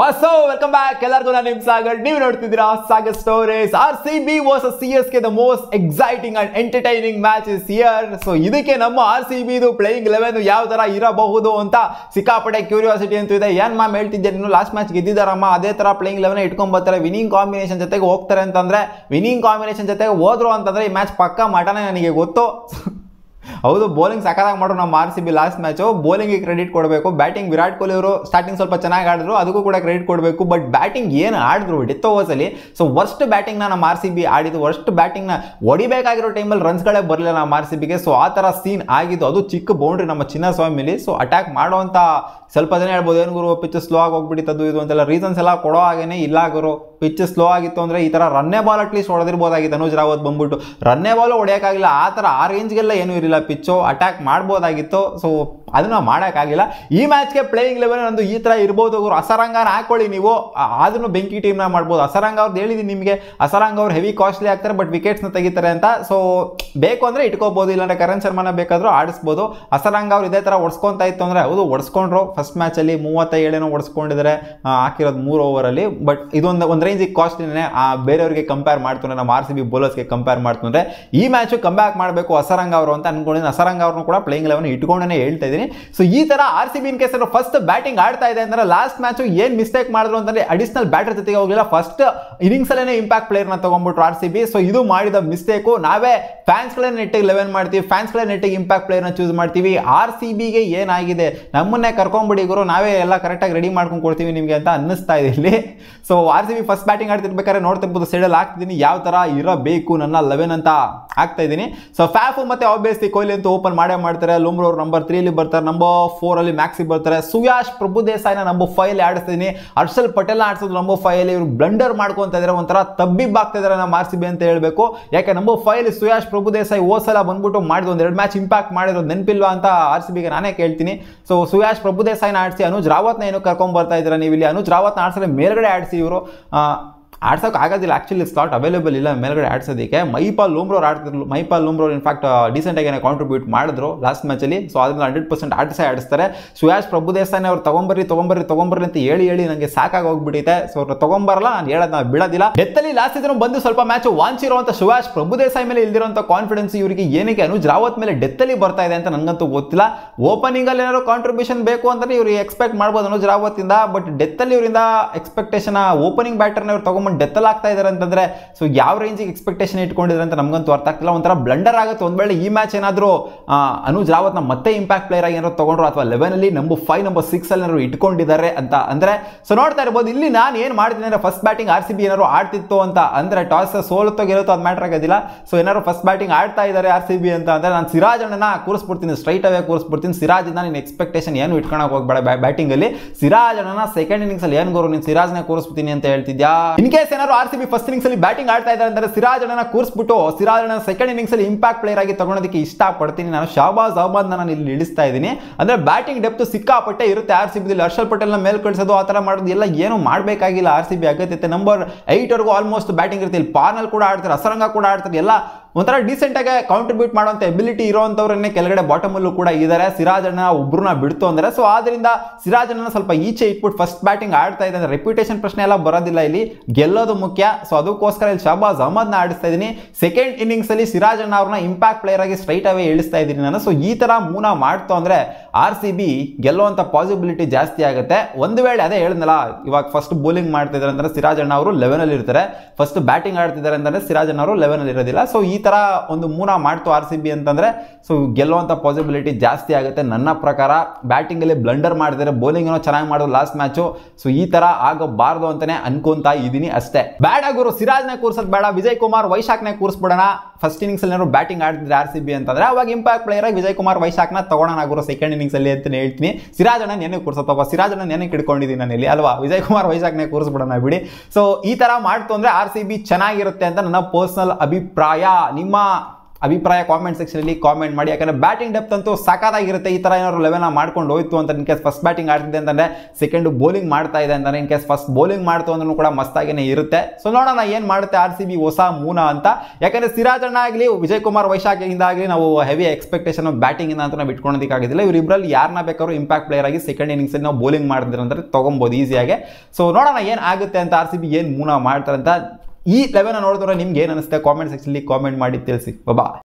so welcome back ಎಲ್ಲರಿಗೂ ನಾನು ನಿಮ್ ಸಾಗರ್ ನೀವು ನೋಡ್ತಿದ್ದೀರಾ Sagar stories R C B was C S K the most exciting and entertaining match is year so ಇದಕ್ಕೆ ನಮ್ಮ ಆರ್ ಸಿ ಬಿದು ಪ್ಲೇಯಿಂಗ್ ಲೆವೆನ್ ಯಾವ ತರ ಇರಬಹುದು ಅಂತ ಸಿಕ್ಕಾಪಟ್ಟೆ ಕ್ಯೂರಿಯಾಸಿಟಿ ಅಂತೂ ಇದೆ ಏನ್ ಮ್ಯಾಮ್ ಹೇಳ್ತಿದ್ದೆ ನೀನು ಲಾಸ್ಟ್ ಮ್ಯಾಚ್ ಗೆದ್ದಿದ್ದಾರಮ್ಮ ಅದೇ ತರ ಪ್ಲೇಯಿಂಗ್ ಲೆವೆನ್ ಇಟ್ಕೊಂಡ್ ಬರ್ತಾರೆ ವಿನಿಂಗ್ ಕಾಂಬಿನೇಷನ್ ಜೊತೆಗೆ ಹೋಗ್ತಾರೆ ಅಂತಂದ್ರೆ ವಿನಿಂಗ್ ಕಾಂಬಿನೇಷನ್ ಜೊತೆಗೆ ಹೋದ್ರು ಅಂತಂದ್ರೆ ಈ ಮ್ಯಾಚ್ ಪಕ್ಕ ಮಟನೇ ನನಗೆ ಗೊತ್ತು ಹೌದು ಬೌಲಿಂಗ್ ಸಖತ್ತಾಗಿ ಮಾಡೋರು ನಮ್ಮ R C B last match ಬೌಲಿಂಗಿಗೆ ಕ್ರೆಡಿಟ್ ಕೊಡಬೇಕು ಬ್ಯಾಟಿಂಗ್ ವಿರಾಟ್ ಕೊಹ್ಲಿ ಅವರು ಸ್ಟಾರ್ಟಿಂಗ್ ಸ್ವಲ್ಪ ಚೆನ್ನಾಗಿ ಆಡಿದ್ರು ಅದಕ್ಕೂ ಕೂಡ ಕ್ರೆಡಿಟ್ ಕೊಡಬೇಕು ಬಟ್ ಬ್ಯಾಟಿಂಗ್ ಏನು ಆಡಿದ್ರು ಡೆತ್ ಓವರ್ಸಲ್ಲಿ ಸೊ ವರ್ಸ್ಟ್ ಬ್ಯಾಟಿಂಗ್ನ ನಮ್ಮ ಆರ್ ಸಿ ಬಿ ಆಡಿದ್ದು ವರ್ಸ್ಟ್ ಬ್ಯಾಟಿಂಗ್ನ ಹೊಡಿಬೇಕಾಗಿರೋ ಟೈಮಲ್ಲಿ ರನ್ಸ್ಗಳೇ ಬರಲಿಲ್ಲ ನಮ್ಮ ಆರ್ ಸಿ ಬಿಗೆ ಸೊ ಆ ಥರ ಸೀನ್ ಆಗಿದ್ದು ಅದು ಚಿಕ್ಕ ಬೌಂಡ್ರಿ ನಮ್ಮ ಚಿನ್ನಸ್ವಾಮಿಲಿ ಸೊ ಅಟ್ಯಾಕ್ ಮಾಡುವಂಥ ಸ್ವಲ್ಪ ಜನ ಹೇಳ್ಬೋದು ಏನು ಗುರು ಪಿಚ್ ಸ್ಲೋ ಆಗಿ ಹೋಗ್ಬಿಟ್ಟಿತ್ತು ಇದು ಅಂತೆಲ್ಲ ರೀಸನ್ಸ್ ಎಲ್ಲ ಕೊಡೋ ಹಾಗೇನೆ ಇಲ್ಲ ಗುರು ಪಿಚ್ ಸ್ಲೋ ಆಗಿತ್ತು ಅಂದರೆ ಈ ಥರ ರನ್ನೇ ಬಾಲ್ ಅಟ್ಲೀಸ್ಟ್ ಹೊಡೆದಿರ್ಬೋದಾಗಿತ್ತು ಅನುಜ್ ರಾವತ್ ಬಂದ್ಬಿಟ್ಟು ರನ್ನೇ ಬಾಲು ಹೊಡೆಯೋಕ್ಕಾಗಿಲ್ಲ ಆ ಥರ ಆ ರೇಂಜ್ಗೆಲ್ಲ ಏನೂ ಇರಲಿಲ್ಲ ಪಿಚ್ಚು ಅಟ್ಯಾಕ್ ಮಾಡ್ಬೋದಾಗಿತ್ತು ಸೊ ಅದನ್ನ ಮಾಡೋಕ್ಕಾಗಿಲ್ಲ ಈ ಮ್ಯಾಚ್ಗೆ ಪ್ಲೇಯಿಂಗ್ ಲೆವೆನ್ ಒಂದು ಈ ಥರ ಇರ್ಬೋದು ಗುರು ಅಸರಂಗನ ಹಾಕೊಳ್ಳಿ ನೀವು ಆದ್ರೂ ಬೆಂಕಿ ಟೀಮ್ನ ಮಾಡ್ಬೋದು ಅಸರಂಗ ಅವ್ರದ್ದು ಹೇಳಿದ್ದೀನಿ ನಿಮಗೆ ಅಸರಂಗ ಅವ್ರು ಹೆವಿ ಕಾಸ್ಟ್ಲಿ ಆಗ್ತಾರೆ ಬಟ್ ವಿಕೆಟ್ಸ್ನ ತೆಗಿತಾರೆ ಅಂತ ಸೊ ಬೇಕು ಅಂದರೆ ಇಟ್ಕೋಬೋದು ಇಲ್ಲಾಂದ್ರೆ ಕರಣ್ ಶರ್ಮನ ಬೇಕಾದರೂ ಆಡಿಸ್ಬೋದು ಅಸರಂಗ ಅವ್ರು ಇದೇ ಥರ ಒಡ್ಸ್ಕೊಂತ ಇತ್ತು ಅಂದರೆ ಹೌದು ಒಡ್ಸ್ಕೊಂಡ್ರು ಫಸ್ಟ್ ಮ್ಯಾಚಲ್ಲಿ ಮೂವತ್ತೇಳೇನೋ ಒಡ್ಸ್ಕೊಂಡಿದ್ದಾರೆ ಆ, ಹಾಕಿರೋದು ಮೂರು ಓವರಲ್ಲಿ ಬಟ್ ಇದೊಂದು ಒಂದು ರೇಂಜಿಗೆ ಕಾಸ್ಟ್ಲಿನೇ ಬೇರೆಯವರಿಗೆ ಕಂಪೇರ್ ಮಾಡ್ತಾರೆ ನಮ್ಮ ಆರ್ ಸಿ ಬಿ ಬೌಲರ್ಸ್ಗೆ ಕಂಪೇರ್ ಮಾಡ್ತಂದ್ರೆ ಈ ಮ್ಯಾಚು ಕಂಬ್ಯಾಕ್ ಮಾಡಬೇಕು ಅಸರಂಗ ಅವರು ಅಂತ ಅನ್ಕೊಂಡಿದ್ದೀನಿ ಅಸರಂಗ ಅವ್ರನ್ನೂ ಕೂಡ ಪ್ಲೇಯಿಂಗ್ ಲೆವೆನ್ ಇಟ್ಕೊಂಡೇ ಹೇಳ್ತಾ ಇದ್ದೀನಿ ಸೊ ಈ ಥರ R C B in case first batting ಆಡ್ತಾ ಇದೆ ಅಂದ್ರೆ ಲಾಸ್ಟ್ ಮ್ಯಾಚು ಏನು ಮಿಸ್ಟೇಕ್ ಮಾಡಿದ್ರು ಅಂತಂದ್ರೆ ಅಡಿಷನಲ್ ಬ್ಯಾಟರ್ ಜೊತೆಗೆ ಹೋಗಲಿಲ್ಲ ಫಸ್ಟ್ ಇನ್ನಿಂಗ್ಸಲ್ಲೇ ಇಂಪ್ಯಾಕ್ಟ್ ಪ್ಲೇಯರ್ನ ತಗೊಂಡ್ಬಿಟ್ರು ಆರ್ ಸಿ ಬಿ ಸೊ ಇದು ಮಾಡಿದ ಮಿಸ್ಟೇಕು ನಾವೇ ಫ್ಯಾನ್ಸ್ಗಳೇ ನೆಟ್ಟಿಗೆ ಲೆವೆನ್ ಮಾಡ್ತೀವಿ ಫ್ಯಾನ್ಸ್ಗಳೇ ನೆಟ್ಟಿಗೆ ಇಂಪ್ಯಾಕ್ಟ್ ಪ್ಲೇಯರ್ನ ಚೂಸ್ ಮಾಡ್ತೀವಿ ಆರ್ ಸಿ ಬಿಗೆ ಏನಾಗಿದೆ ನಮ್ಮನ್ನೇ ಕರ್ಕೊಂಡ್ಬಿಡಿ ಗುರು ನಾವೇ ಎಲ್ಲ ಕರೆಕ್ಟಾಗಿ ರೆಡಿ ಮಾಡ್ಕೊಂಡು ಕೊಡ್ತೀವಿ ನಿಮಗೆ ಅಂತ ಅನ್ನಿಸ್ತಾ ಇದೆ ಇಲ್ಲಿ so R C B first batting ಆಡ್ತಿರ್ಬೇಕಾದ್ರೆ ನೋಡ್ತಿರ್ಬೋದು ಸೈಡಲ್ಲಿ ಹಾಕ್ತಿದ್ದೀನಿ ಯಾವ ಥರ ಇರಬೇಕು ನನ್ನ ಲೆವೆನ್ ಅಂತ ಆಗ್ತಾ ಇದ್ದೀನಿ ಸೊ ಫ್ಯಾಫು ಮತ್ತೆ ಆಬ್ವಿಯಸ್ಲಿ ಕೊಹ್ಲಿ ಅಂತ ಓಪನ್ ಮಾಡೇ ಮಾಡ್ತಾರೆ ಲುಮ್ರೋ ಅವ್ರು ನಂಬರ್ ತ್ರೀಲಿ ಬರ್ತಾರೆ ನಂಬರ್ ಫೋರ್ ಅಲ್ಲಿ ಮ್ಯಾಕ್ಸಿ ಬರ್ತಾರೆ ಸುಯಾಶ್ ಪ್ರಭು ದೇಸಾಯಿನ ನಂಬರ್ ಫೈವ್ ಆಡಿಸ್ತೀನಿ ಹರ್ಷಲ್ ಪಟೇಲ್ ಆಡಿಸೋದು ನಂಬರ್ ಫೈವ್ ಅಲ್ಲಿ ಇವ್ರು ಬ್ಲಂಡರ್ ಮಾಡ್ಕೊಂತ ಇದ್ದಾರೆ ಒಂಥರ ತಬ್ಬಿಬ್ ಆಗ್ತಾ ಇದ್ದಾರೆ ನಮ್ಮ ಆರ್ ಸಿ ಬಿ ಅಂತ ಹೇಳ್ಬೇಕು ಯಾಕೆ ನಂಬರ್ ಫೈವ್ ಅಲ್ಲಿ ಸುಯಾಶ್ ಪ್ರಭು ದೇಸಾಯಿ ಹೋದ್ ಸಲ ಬಂದ್ಬಿಟ್ಟು ಮಾಡಿದ ಒಂದು ಎರಡು ಮ್ಯಾಚ್ ಇಂಪ್ಯಾಕ್ಟ್ ಮಾಡಿರೋದು ನೆನಪಿಲ್ವಾ ಅಂತ ಆರ್ ಸಿ ಬಿಗೆ ನಾನೇ ಕೇಳ್ತೀನಿ ಸೊ ಸುಯಾಶ್ ಪ್ರಭು ದೇಸಾಯಿನ ಆಡಿಸಿ ಅನುಜ್ ರಾವತ್ನ ಏನು ಕರ್ಕೊಂಡ್ ಬರ್ತಾ ಇದ್ದೀರಾ ನೀವು ಇಲ್ಲಿ ಅನುಜ್ ರಾವತ್ನ ಆಡ್ಸಲೆ ಮೇಲ್ಗಡೆ ಆಡಿಸಿ ಇವರು ಆಡ್ಸೋಕೆ ಆಗೋದಿಲ್ಲ ಆ್ಯಕ್ಚುಲಿ ಸ್ಲಾಟ್ ಅವೈಲೇಬಲ್ ಇಲ್ಲ ಮೇಲ್ಗಡೆ ಆಡ್ಸೋದಕ್ಕೆ ಮೈಪಾಲ್ ಲೂಮ್ರೋರ್ ಆಡ್ತಿರ್ಲು ಮೈಪಾಲ್ ಲೂಮ್ರೋರ್ ಇನ್ಫ್ಯಾಕ್ಟ್ ಡಿಸೆಂಟಾಗಿ ಕಾಂಟ್ರಿಬ್ಯೂಟ್ ಮಾಡಿದ್ರು ಲಾಸ್ಟ್ ಮ್ಯಾಚಲ್ಲಿ ಸೊ ಅದನ್ನ ಹಂಡ್ರೆಡ್ ಪರ್ಸೆಂಟ್ ಆಡಿಸೇ ಆಡಿಸ್ತಾರೆ ಸುಯಾಶ್ ಪ್ರಭು ದೇಸಾಯಿ ಅವ್ರು ತಗೊಂಬರ್ರಿ ತಗೊಂಬರ್ರಿ ತಗೊಂಬರ್ರಿ ಅಂತ ಹೇಳಿ ಹೇಳಿ ನನಗೆ ಸಾಕಾಗಿ ಹೋಗ್ಬಿಟ್ಟಿದೆ ಸೊ ಅವ್ರು ತಗೊಂಬರಲ್ಲ ನಾನು ಹೇಳೋದನ್ನ ಬಿಡೋದಿಲ್ಲ ಡೆತ್ತಲ್ಲಿ ಲಾಸ್ಟ್ ಇದ್ರು ಬಂದು ಸ್ವಲ್ಪ ಮ್ಯಾಚ್ ವಾಂಚಿರುವಂಥ ಸುಯಾಶ್ ಪ್ರಭು ದೇಸಾಯಿ ಮೇಲೆ ಇಲ್ದಿರುವಂಥ ಕಾನ್ಫಿಡೆನ್ಸ್ ಇವರಿಗೆ ಏನಕ್ಕೆ ಅನುಜ್ ರಾವತ್ ಮೇಲೆ ಡೆತ್ತಲ್ಲಿ ಬರ್ತಾ ಇದೆ ಅಂತ ನನಗಂತೂ ಗೊತ್ತಿಲ್ಲ ಓಪನಿಂಗ್ ಅಲ್ಲಿ ಏನಾದ್ರು ಕಾಂಟ್ರಿಬ್ಯೂಷನ್ ಬೇಕು ಅಂದ್ರೆ ಇವ್ರಿಗೆ ಎಕ್ಸ್ಪೆಕ್ಟ್ ಮಾಡ್ಬೋದು ಅನುಜ್ ರಾವತ್ ಇಂದ ಬಟ್ ಡೆತ್ತಲ್ಲಿ ಇವರಿಂದ ಎಕ್ಸ್ಪೆಕ್ಟೇಷನ್ ಓಪನಿಂಗ್ ಬ್ಯಾಟರ್ನ ಇವ್ರು ತಗೊಂಡ್ಬಂದು ಡೆತ್ತಲ್ಲಿ ಆಗ್ತಾ ಇದ್ದಾರೆ ಅಂತಂದ್ರೆ ಸೊ ಯಾವ ರೇಂಜಿಗೆ ಎಕ್ಸ್ಪೆಕ್ಟೇಷನ್ ಇಟ್ಕೊಂಡಿದ್ದಾರೆ ಅಂತ ನಮಗಂತೂ ಅರ್ಥ ಆಗ್ತಿಲ್ಲ ಒಂಥರ ಬ್ಲಂಡರ್ ಆಗುತ್ತೆ ಒಂದ್ ವೇಳೆ ಈ ಮ್ಯಾಚ್ ಏನಾದರೂ ಅನುಜ್ ರಾವತ್ನ ಮತ್ತೆ ಇಂಪ್ಯಾಕ್ಟ್ ಪ್ಲೇಯರ್ ಆಗಿ ಏನಾದ್ರು ತಗೊಂಡ್ರು ಅಥವಾ ಲೆವೆನ್ ಅಲ್ಲಿ ನಂಬರ್ ಫೈವ್ ನಂಬರ್ ಸಿಕ್ಸ್ ಅಲ್ಲಿ ಏನಾದ್ರು ಇಟ್ಕೊಂಡಿದ್ದಾರೆ ಅಂತ ಅಂದ್ರೆ ಸೊ ನೋಡ್ತಾ ಇರ್ಬೋದು ಇಲ್ಲಿ ನಾನು ಏನು ಮಾಡ್ತೀನಿ ಅಂದ್ರೆ first batting R C B ಏನಾದ್ರು ಆಡ್ತಿತ್ತು ಅಂತ ಅಂದ್ರೆ ಟಾಸ್ ಸೋಲುತ್ತೋ ಗೆಲ್ಲುತ್ತೋ ಅದು ಮ್ಯಾಟ್ರ್ ಆಗೋದಿಲ್ಲ ಸೊ ಏನಾದ್ರು ಫಸ್ಟ್ ಬ್ಯಾಟಿಂಗ್ ಆಡ್ತಾ ಇದ್ದಾರೆ ಆರ್ ಸಿ ಬಿ ಅಂತ ಅಂದ್ರೆ ನಾನು ಸಿರಾಜ್ ಅಣ್ಣನ ಕೂರಿಸ್ಬಿಡ್ತೀನಿ ಸ್ಟ್ರೈಟ್ ಅವೇ ಕೂರಿಸ್ಬಿಡ್ತೀನಿ ಸಿರಾಜ್ ಇಂದ ನೀನು ಎಕ್ಸ್ಪೆಕ್ಟೇಷನ್ ಏನು ಇಟ್ಕೊಳಕ್ ಹೋಗ್ಬೇಡ ಬ್ಯಾಟಿಂಗ್ ಅಲ್ಲಿ ಸಿರಾಜ್ ಅಣ್ಣನ ಸೆಕೆಂಡ್ ಇನ್ನಿಂಗ್ಸ್ ಅಲ್ಲಿ ಏನು ಗುರು ನೀನು ಸಿರಾಜ್ನ ಕೂರಿಸ್ಬಿಡ್ತೀನಿ ಅಂತ ಹೇಳ್ತಿದ್ಯಾ ಇನ್ ಕೇಸ್ ಏನಾದ್ರು R C B first innings ಅಲ್ಲಿ ಬ್ಯಾಟಿಂಗ್ ಆಡ್ತಾ ಇದ್ದಾರೆ ಅಂದ್ರೆ ಸಿರಾಜ್ ಅಣ್ಣನ ಕೂರಿಸ್ಬಿಟ್ಟು ಸಿರಾಜ್ ಅಣ್ಣ ಸೆಕೆಂಡ್ ಇನ್ನಿಂಗ್ಸ್ ಅಲ್ಲಿ ಇಂಪ್ಯಾಕ್ಟ್ ಪ್ಲೇಯರ್ ಆಗಿ ತಗೊಳೋದಕ್ಕೆ ಇಷ್ಟಪಡ್ತೀನಿ ನಾನು ಶಾಬಾಜ್ ಅಹಮದ್ ನಾನು ಇಲ್ಲಿ ಇಳಿಸ್ತಾ ಇದ್ದೀನಿ ಅಂದ್ರೆ ಬ್ಯಾಟಿಂಗ್ ಡೆಪ್ತ್ ಸಿಕ್ಕಾಪಟ್ಟೆ ಇರುತ್ತೆ ಆರ್ ಸಿ ಬಿ ಹರ್ಷಲ್ ಪಟೇಲ್ನ ಮೇಲ್ ಕಳಿಸೋದು ಆ ಥರ ಮಾಡೋದು ಎಲ್ಲ ಏನು ಮಾಡಬೇಕಾಗಿಲ್ಲ ಆರ್ ಸಿ ಬಿ ಅಗತ್ಯತೆ ನಂಬರ್ ಏಯ್ಟ್ವರೆಗೂ ಆಲ್ಮೋಸ್ಟ್ ಬ್ಯಾಟಿಂಗ್ ಇರುತ್ತೆ ಇಲ್ಲಿ ಪಾರ್ನಲ್ ಕೂಡ ಆಡ್ತಾರೆ ಅಸರಂಗ ಕೂಡ ಆಡ್ತಾರೆ ಎಲ್ಲ ಒಂಥರ ಡೀಸೆಂಟಾಗಿ ಕಾಂಟ್ರಿಬ್ಯೂಟ್ ಮಾಡುವಂಥ ಎಬಿಲಿಟಿ ಇರೋವಂಥವ್ರನ್ನೇ ಕೆಳಗಡೆ ಬಾಟಮಲ್ಲೂ ಕೂಡ ಇದ್ದಾರೆ ಸಿರಾಜ್ ಅಣ್ಣ ಒಬ್ರನ್ನ ಬಿಡ್ತು ಅಂದರೆ ಸೊ ಆದ್ರಿಂದ ಸಿರಾಜ್ ಅಣ್ಣ ಸ್ವಲ್ಪ ಈಚೆ ಇಟ್ಬಿಟ್ಟು ಫಸ್ಟ್ ಬ್ಯಾಟಿಂಗ್ ಆಡ್ತಾ ಇದೆ ರೆಪ್ಯುಟೇಷನ್ ಪ್ರಶ್ನೆ ಎಲ್ಲ ಬರೋದಿಲ್ಲ ಇಲ್ಲಿ ಗೆಲ್ಲೋದು ಮುಖ್ಯ ಸೊ ಅದಕ್ಕೋಸ್ಕರ ಇಲ್ಲಿ ಶಹಬಾಜ್ ಅಹಮದ್ನ ಆಡಿಸ್ತಾ ಇದ್ದೀನಿ ಸೆಕೆಂಡ್ ಇನ್ನಿಂಗ್ಸಲ್ಲಿ ಸಿರಾಜ್ ಅಣ್ಣ ಅವ್ರನ್ನ ಇಂಪ್ಯಾಕ್ಟ್ ಪ್ಲೇಯರ್ ಆಗಿ ಸ್ಟ್ರೈಟ್ ಅವೇ ಇಳಿಸ್ತಾ ಇದ್ದೀನಿ ನಾನು ಸೊ ಈ ಥರ ಮೂನ ಮಾಡ್ತು ಅಂದರೆ ಆರ್ ಸಿ ಬಿ ಗೆಲ್ಲುವಂಥ ಪಾಸಿಬಿಲಿಟಿ ಜಾಸ್ತಿ ಆಗುತ್ತೆ ಒಂದು ವೇಳೆ ಅದೇ ಹೇಳಿದ್ನಲ್ಲ ಇವಾಗ ಫಸ್ಟ್ ಬೌಲಿಂಗ್ ಮಾಡ್ತಿದ್ದಾರೆ ಅಂದರೆ ಸಿರಾಜ್ ಅಣ್ಣ ಅವರು ಲೆವೆನಲ್ಲಿ ಇರ್ತಾರೆ ಫಸ್ಟ್ ಬ್ಯಾಟಿಂಗ್ ಆಡ್ತಿದ್ದಾರೆ ಅಂತಂದರೆ ಸಿರಾಜ್ ಅಣ್ಣ ಅವರು ಲೆವೆನಲ್ಲಿ ಇರೋದಿಲ್ಲ ಸೊ ಈ ಥರ ಒಂದು ಮೂನ ಮಾಡ್ತು ಆರ್ ಸಿ ಬಿ ಅಂತಂದರೆ ಸೊ ಗೆಲ್ಲುವಂಥ ಪಾಸಿಬಿಲಿಟಿ ಜಾಸ್ತಿ ಆಗುತ್ತೆ ನನ್ನ ಪ್ರಕಾರ ಬ್ಯಾಟಿಂಗಲ್ಲಿ ಬ್ಲಂಡರ್ ಮಾಡಿದರೆ ಬೌಲಿಂಗ್ ಏನೋ ಚೆನ್ನಾಗಿ ಮಾಡೋದು ಲಾಸ್ಟ್ ಮ್ಯಾಚು ಸೊ ಈ ಥರ ಆಗಬಾರ್ದು ಅಂತಲೇ ಅನ್ಕೊಂತಾ ಇದ್ದೀನಿ ಅಷ್ಟೇ ಬೇಡ ಗುರು ಸಿರಾಜ್ನ ಕೂರ್ಸೋದು ಬೇಡ ವಿಜಯ್ ಕುಮಾರ್ ವೈಶಾಖ್ನೇ ಕೂರಿಸ್ಬಿಡೋಣ ಫಸ್ಟ್ ಇನ್ನಿಂಗ್ಸ್ ಅಲ್ಲಿ ಬ್ಯಾಟಿಂಗ್ ಆಡ್ತಿದ್ರೆ ಆರ್ ಸಿ ಬಿ ಅಂತಂದ್ರೆ ಅವಾಗ ಇಂಪ್ಯಾಕ್ಟ್ ಪ್ಲೇಯರ್ ಆಗಿ ವಿಜಯ್ ಕುಮಾರ್ ವೈಶಾಖ್ನ ತಗೊಳ್ಳೋಣ ಗುರು ಸೆಕೆಂಡ್ ಇನ್ನಿಂಗ್ಸ್ ಅಲ್ಲಿ ಅಂತ ಹೇಳ್ತೀನಿ ಸಿರಾಜ್ ಅಣ್ಣ ನೆನೆ ಕೂರ್ಸಪ್ಪ ಸಿರಾಜ್ ಅಣ್ಣ ನೆನೆ ಇಟ್ಕೊಂಡಿದ್ದೀನಿ ನಾನು ಇಲ್ಲಿ ಅಲ್ವಾ ವಿಜಯ್ ಕುಮಾರ್ ವೈಶಾಖ್ನೇ ಕೂರಿಸ್ಬಿಡೋಣ ಬಿಡಿ ಸೊ ಈ ತರ ಮಾಡ್ತು ಅಂದ್ರೆ ಆರ್ ಸಿ ಬಿ ಚೆನ್ನಾಗಿರುತ್ತೆ ಅಂತ ನನ್ನ ಪರ್ಸನಲ್ ಅಭಿಪ್ರಾಯ ನಿಮ್ಮ ಅಭಿಪ್ರಾಯ ಕಾಮೆಂಟ್ ಸೆಕ್ಷನಲ್ಲಿ ಕಾಮೆಂಟ್ ಮಾಡಿ ಯಾಕಂದರೆ ಬ್ಯಾಟಿಂಗ್ ಡೆಪ್ತ್ ಅಂತೂ ಸಖತ್ತಾಗಿರುತ್ತೆ ಈ ಥರ ಏನಾದ್ರು ಲೆವೆನ್ ಮಾಡ್ಕೊಂಡು ಹೋಯ್ತು ಅಂತ ಇನ್ ಕೇಸ್ ಫಸ್ಟ್ ಬ್ಯಾಟಿಂಗ್ ಆಡ್ತಿದೆ ಅಂತಂದರೆ ಸೆಕೆಂಡ್ ಬೌಲಿಂಗ್ ಮಾಡ್ತಾ ಇದೆ ಅಂತಂದರೆ ಇನ್ ಕೇಸ್ ಫಸ್ಟ್ ಬೌಲಿಂಗ್ ಮಾಡ್ತು ಅಂದ್ರೂ ಕೂಡ ಮಸ್ತಾಗಿನೇ ಇರುತ್ತೆ ಸೊ ನೋಡೋಣ ಏನು ಮಾಡುತ್ತೆ ಆರ್ ಸಿ ಬಿ ಹೊಸ ಮೂನ ಅಂತ ಯಾಕಂದರೆ ಸಿರಾಜ್ ಅಣ್ಣ ಆಗಲಿ ವಿಜಯ್ ಕುಮಾರ್ ವೈಶಾಖಿಯಿಂದ ಆಗಲಿ ನಾವು ಹೆವಿ ಎಕ್ಸ್ಪೆಕ್ಟೇಷನ್ ಬ್ಯಾಟಿಂಗಿಂದ ಅಂತ ನಾವು ಇಟ್ಕೊಳೋದಕ್ಕಾಗೋದಿಲ್ಲ ಇವರಿಬ್ಬರಲ್ಲಿ ಯಾರನ್ನ ಬೇಕಾದ್ರೂ ಇಂಪ್ಯಾಕ್ಟ್ ಪ್ಲೇಯರ್ ಆಗಿ ಸೆಕೆಂಡ್ ಇನ್ನಿಂಗ್ಸ್ ನಾವು ಬೌಲಿಂಗ್ ಮಾಡಿದ್ರೆ ಅಂದರೆ ತೊಗೊಬೋದು ಈಸಿಯಾಗಿ ಸೊ ನೋಡೋಣ ಏನು ಆಗುತ್ತೆ ಅಂತ ಆರ್ ಸಿ ಬಿ ಏನು ಮೂನ ಮಾಡ್ತಾರೆ ಅಂತ ಈ ಲೆವೆನ್ ನೋಡಿದ್ರೆ ನಿಮ್ಗೆ ಏನು ಅನಿಸುತ್ತೆ ಕಾಮೆಂಟ್ ಸೆಕ್ಷನಲ್ಲಿ ಕಾಮೆಂಟ್ ಮಾಡಿ ತಿಳಿಸಿ ಬಾಬಾ